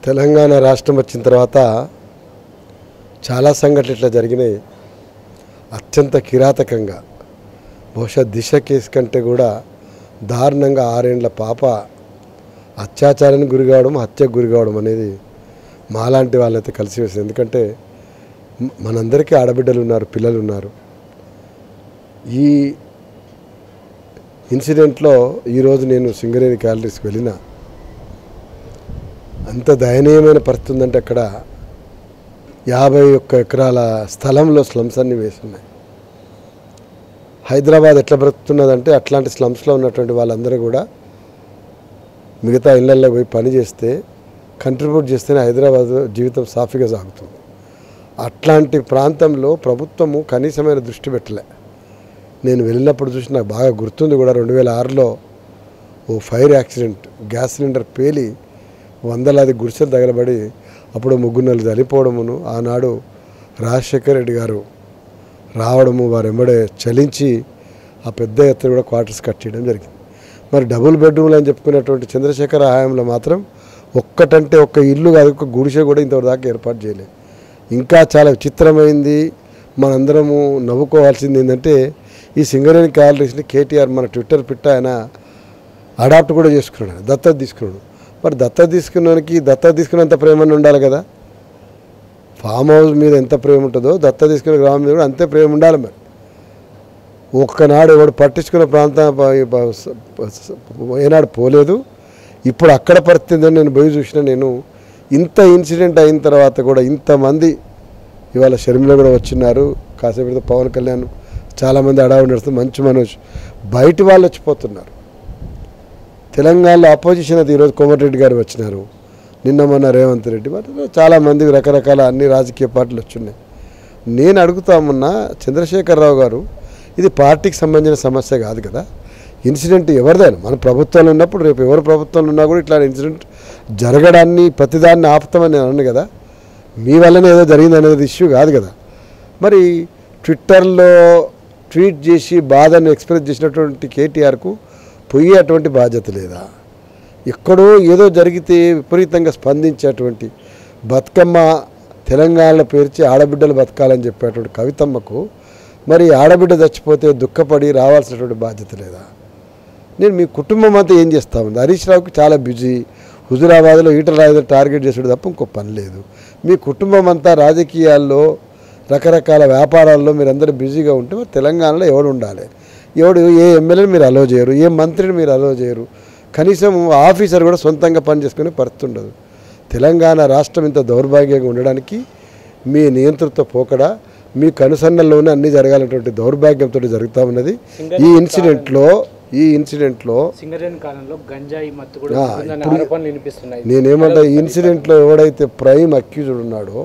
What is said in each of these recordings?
తెలంగాణ రాష్ట్రం వచ్చిన తర్వాత చాలా సంఘటనలు ఇట్లా జరిగినాయి అత్యంత కిరాతకంగా బహుశా దిశ కేసు కంటే కూడా దారుణంగా ఆరేండ్ల పాప అత్యాచారానికి గురి కావడం హత్యకు గురి కావడం అనేది మాలాంటి వాళ్ళైతే కలిసి వేసింది ఎందుకంటే మ- మనందరికీ ఆడబిడ్డలు ఉన్నారు పిల్లలు ఉన్నారు ఈ ఇన్సిడెంట్లో ఈరోజు నేను సింగరేణి క్యాలరీస్కి వెళ్ళిన అంత దయనీయమైన పరిస్థితి ఉందంటే అక్కడ యాభై ఒక్క ఎకరాల స్థలంలో స్లమ్స్ అన్ని వేసున్నాయి హైదరాబాద్ ఎట్లా బ్రతుకుతున్నదంటే అట్లాంటి స్లమ్స్లో ఉన్నటువంటి వాళ్ళందరూ కూడా మిగతా ఇళ్ళల్లో పోయి పని చేస్తే కంట్రిబ్యూట్ చేస్తేనే హైదరాబాద్ జీవితం సాఫీగా సాగుతుంది అట్లాంటి ప్రాంతంలో ప్రభుత్వము కనీసమైన దృష్టి పెట్టలే నేను వెళ్ళినప్పుడు చూసి నాకు బాగా గుర్తుంది కూడా రెండు వేల ఆరులో ఓ ఫైర్ యాక్సిడెంట్ గ్యాస్ సిలిండర్ పేలి వందలాది గుడిసెలు తగలబడి అప్పుడు ముగ్గురు నెలలు చనిపోవడమును ఆనాడు రాజశేఖర రెడ్డి గారు రావడము వారు వెంబడే చలించి ఆ పెద్ద ఎత్తున కూడా క్వార్టర్స్ కట్టేయడం జరిగింది మరి డబుల్ బెడ్రూమ్లు అని చెప్పుకున్నటువంటి చంద్రశేఖర హయాంలో మాత్రం ఒక్కటంటే ఒక్క ఇల్లు కాదు ఒక్క గుడిసె కూడా ఇంతవరకు దాకా ఏర్పాటు చేయలేదు ఇంకా చాలా విచిత్రమైంది మనందరము నవ్వుకోవాల్సింది ఏంటంటే ఈ సింగరేణి క్యాలరీస్ని కేటీఆర్ మన ట్విట్టర్ పిట్ట ఆయన అడాప్ట్ కూడా చేసుకున్నాడు ఆయన, దత్తత తీసుకున్నాడు మరి దత్తత తీసుకున్నానికి దత్తత తీసుకున్నంత ప్రేమ ఉండాలి కదా ఫామ్ హౌస్ మీద ఎంత ప్రేమ ఉంటుందో దత్త తీసుకునే గ్రామం మీద కూడా అంతే ప్రేమ ఉండాలి మరి ఒక్కనాడు ఎవడు పట్టించుకున్న ప్రాంతం ప- ప- స- ఏనాడు పోలేదు ఇప్పుడు అక్కడ పరిస్థితి నేను పోయి చూసిన నేను ఇంత ఇన్సిడెంట్ అయిన తర్వాత కూడా ఇంతమంది ఇవాళ షర్మిల కూడా వచ్చినారు కాసేపు పవన్ కళ్యాణ్ చాలామంది అడావుడు నడుస్తుంది మంచి మనోజ్ బయటి వాళ్ళు వచ్చిపోతున్నారు తెలంగాణలో అపోజిషన్ అది ఈరోజు కోమటిరెడ్డి గారు వచ్చినారు నిన్న మొన్న రేవంత్ రెడ్డి మరి చాలామంది రకరకాల అన్ని రాజకీయ పార్టీలు వచ్చున్నాయి నేను అడుగుతామన్నా చంద్రశేఖరరావు గారు ఇది పార్టీకి సంబంధించిన సమస్య కాదు కదా ఇన్సిడెంట్ ఎవరిదైనా మన ప్రభుత్వంలో ఉన్నప్పుడు రేపు ఎవరు ప్రభుత్వంలో ఉన్నా కూడా ఇట్లా ఇన్సిడెంట్ జరగడాన్ని ప్రతిదాన్ని ఆపుతామని నేను అన్నాను కదా మీ వల్లనే ఏదో జరిగింది అనేది ఇష్యూ కాదు కదా మరి ట్విట్టర్లో ట్వీట్ చేసి బాధను ఎక్స్ప్రెస్ చేసినటువంటి కేటీఆర్కు పోయేటువంటి బాధ్యత లేదా ఎక్కడో ఏదో జరిగితే విపరీతంగా స్పందించేటువంటి బతుకమ్మ తెలంగాణలో పేర్చి ఆడబిడ్డలు బతకాలని చెప్పేటువంటి కవితమ్మకు మరి ఆడబిడ్డ చచ్చిపోతే దుఃఖపడి రావాల్సినటువంటి బాధ్యత లేదా నేను మీ కుటుంబం అంతా ఏం చేస్తా ఉంది హరీష్ రావుకి చాలా బిజీ హుజురాబాద్లో ఈటల రాజు టార్గెట్ చేసాడు తప్ప ఇంకో పని లేదు మీ కుటుంబం అంతా రాజకీయాల్లో రకరకాల వ్యాపారాల్లో మీరందరూ బిజీగా ఉంటే మరి తెలంగాణలో ఎవడు ఉండాలి ఎవడు ఏ ఎమ్మెల్యేని మీరు అలో చేయరు ఏ మంత్రిని మీరు అలో చేయరు కనీసం ఆఫీసర్ కూడా సొంతంగా పనిచేసుకునే పరిస్థితి ఉండదు తెలంగాణ రాష్ట్రం ఇంత దౌర్భాగ్యంగా ఉండడానికి మీ నియంత్రిత పోకడా మీ కనుసన్నల్లోనే అన్నీ జరగాలన్నటువంటి దౌర్భాగ్యంతో జరుగుతూ ఉన్నది ఈ ఇన్సిడెంట్లో ఈ ఇన్సిడెంట్లో సింగరేణి కాలంలో గంజాయి మత్తు కూడా ఆ, ఉంటుందన్న ఇప్పుడు- ఆరోపణలు వినిపిస్తున్నాయి నేనేమంటా ఈ ఇన్సిడెంట్లో ఎవడైతే ప్రైమ్ అక్యూజ్డ్ ఉన్నాడో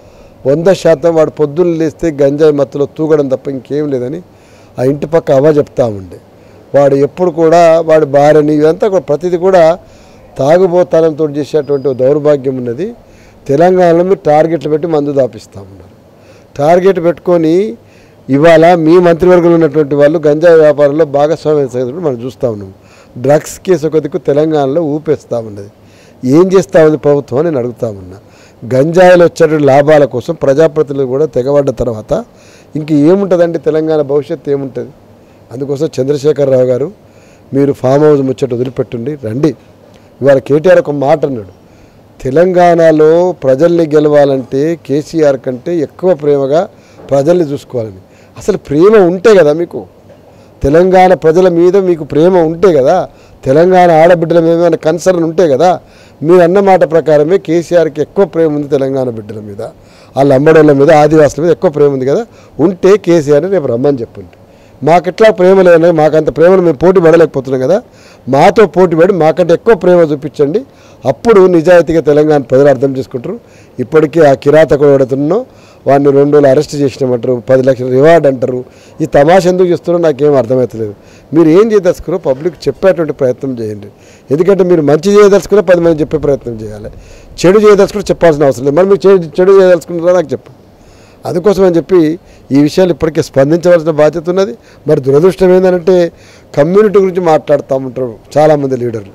వంద శాతం వాడు పొద్దున్న లేస్తే గంజాయి మత్తులో తూగడం తప్ప ఇంకేం లేదని ఆ ఇంటి పక్క అవ్వ చెప్తా ఉండే వాడు ఎప్పుడు కూడా వాడి భార్యని ఇదంతా కూడా ప్రతిదీ కూడా తాగుబోతానంతో చేసేటువంటి ఓ దౌర్భాగ్యం ఉన్నది తెలంగాణలో మీరు టార్గెట్లు పెట్టి మందు దాపిస్తూ ఉన్నారు టార్గెట్ పెట్టుకొని ఇవాళ మీ మంత్రివర్గంలో ఉన్నటువంటి వాళ్ళు గంజాయి వ్యాపారంలో భాగస్వామ్యం సాగినప్పుడు మనం చూస్తూ ఉన్నాం డ్రగ్స్ కేసు ఒక దిక్కు తెలంగాణలో ఊపేస్తూ ఉన్నది ఏం చేస్తూ ఉంది ప్రభుత్వం అని నేను అడుగుతా ఉన్నా గంజాయిలో వచ్చేటువంటి లాభాల కోసం ప్రజాప్రతినిధులు కూడా తెగబడ్డ తర్వాత ఇంక ఏముంటుందండి తెలంగాణ భవిష్యత్తు ఏముంటుంది అందుకోసం చంద్రశేఖరరావు గారు మీరు ఫామ్ హౌస్ ముచ్చట వదిలిపెట్టుండి రండి ఇవాళ కేటీఆర్ ఒక మాట అన్నాడు తెలంగాణలో ప్రజల్ని గెలవాలంటే కేసీఆర్ కంటే ఎక్కువ ప్రేమగా ప్రజల్ని చూసుకోవాలని అసలు ప్రేమ ఉంటే కదా మీకు తెలంగాణ ప్రజల మీద మీకు ప్రేమ ఉంటే కదా తెలంగాణ ఆడబిడ్డల మీద ఏమైనా కన్సర్న్ ఉంటే కదా మీరు అన్న మాట ప్రకారమే కేసీఆర్కి ఎక్కువ ప్రేమ ఉంది తెలంగాణ బిడ్డల మీద వాళ్ళ అమ్మడోళ్ళ మీద ఆదివాసుల మీద ఎక్కువ ప్రేమ ఉంది కదా ఉంటే కేసీఆర్ని రేపు రమ్మని చెప్పండి మాకెట్లా ప్రేమ లేదు మాకంత ప్రేమను మేము పోటీ పడలేకపోతున్నాం కదా మాతో పోటీ పడి మాకంటే ఎక్కువ ప్రేమ చూపించండి అప్పుడు నిజాయితీగా తెలంగాణ ప్రజలు అర్థం చేసుకుంటారు ఇప్పటికీ ఆ కిరాతకుడు ఎవడుతున్నో వాడిని రెండు రోజులు అరెస్ట్ చేసినామంటారు పది లక్షల రివార్డ్ అంటారు ఈ తమాష ఎందుకు చేస్తున్నారో నాకేం అర్థమవుతలేదు మీరు ఏం చేయదలుచుకున్నారో పబ్లిక్ చెప్పేటువంటి ప్రయత్నం చేయండి ఎందుకంటే మీరు మంచి చేయదలుచుకున్నా పది మంది చెప్పే ప్రయత్నం చేయాలి చెడు చేయదలుచుకున్నా చెప్పాల్సిన అవసరం లేదు మరి మీరు చెడు చెడు చేయదలుచుకున్నారా నాకు చెప్పండి అందుకోసం అని చెప్పి ఈ విషయాలు ఇప్పటికే స్పందించవలసిన బాధ్యత ఉన్నది మరి దురదృష్టం ఏంటంటే కమ్యూనిటీ గురించి మాట్లాడుతూ ఉంటారు చాలామంది లీడర్లు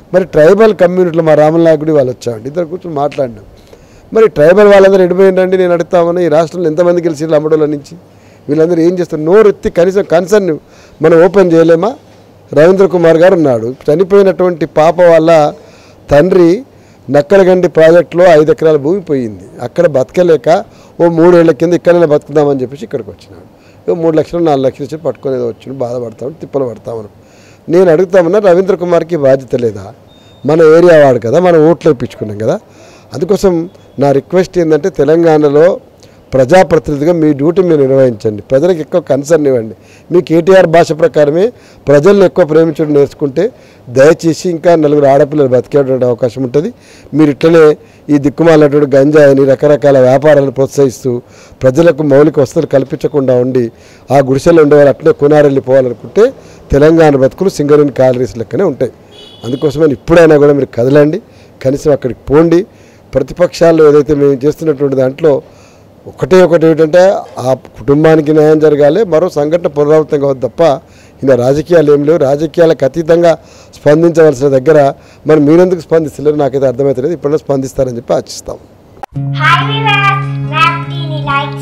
మరి ట్రైబల్ కమ్యూనిటీలో మా రామనాయకుడి వాళ్ళు వచ్చామండి ఇద్దరు కూర్చొని మాట్లాడినాం మరి ట్రైబల్ వాళ్ళందరూ ఎడిపోయిందండి నేను అడుగుతామని ఈ రాష్ట్రంలో ఎంతమంది గెలిచి అమ్మడోళ్ళ నుంచి వీళ్ళందరూ ఏం చేస్తారు నోరెత్తి కనీసం కన్సర్న్ మనం ఓపెన్ చేయలేమా రవీంద్ర కుమార్ గారు ఉన్నాడు చనిపోయినటువంటి పాప వాళ్ళ తండ్రి నక్కలగండి ప్రాజెక్టులో ఐదు ఎకరాల భూమి పోయింది అక్కడ బతకలేక ఓ మూడేళ్ల కింద ఇక్కడైనా బతుకుదామని చెప్పేసి ఇక్కడికి వచ్చినాడు ఓ మూడు లక్షలు నాలుగు లక్షలు ఇచ్చి పట్టుకొని ఏదో వచ్చి బాధపడతామని తిప్పలు పడతామని నేను అడుగుతామన్నా రవీంద్ర కుమార్కి బాధ్యత లేదా మన ఏరియా వాడు కదా మనం ఓట్లు వేయించుకున్నాం కదా అందుకోసం నా రిక్వెస్ట్ ఏంటంటే తెలంగాణలో ప్రజాప్రతినిధిగా మీ డ్యూటీ మీరు నిర్వహించండి ప్రజలకు ఎక్కువ కన్సర్న్ ఇవ్వండి మీ కేటీఆర్ భాష ప్రకారమే ప్రజలను ఎక్కువ ప్రేమించడం నేర్చుకుంటే దయచేసి ఇంకా నలుగురు ఆడపిల్లలు బతికేటువంటి అవకాశం ఉంటుంది మీరు ఇట్లనే ఈ దిక్కుమాలినటువంటి గంజాయిని రకరకాల వ్యాపారాలను ప్రోత్సహిస్తూ ప్రజలకు మౌలిక వసతులు కల్పించకుండా ఉండి ఆ గుడిసెల్లో ఉండేవారు అట్లే కొనారెళ్ళిపోవాలనుకుంటే తెలంగాణ బతుకులు సింగరేణి క్యాలరీస్ లెక్కనే ఉంటాయి అందుకోసమని ఇప్పుడైనా కూడా మీరు కదలండి కనీసం అక్కడికి పోండి ప్రతిపక్షాల్లో ఏదైతే మేము చేస్తున్నటువంటి దాంట్లో ఒకటే ఒకటి ఏంటంటే ఆ కుటుంబానికి న్యాయం జరగాలి మరో సంఘటన పునరావృతం కావద్దు తప్ప ఇంకా రాజకీయాలు ఏం లేవు రాజకీయాలకు అతీతంగా స్పందించవలసిన దగ్గర మరి మీరెందుకు స్పందిస్తలేరు నాకైతే అర్థమవుతలేదు ఇప్పుడైనా స్పందిస్తారని చెప్పి ఆశిస్తాం హాయ్ వివర్స్ మ్యాప్ టీని లైక్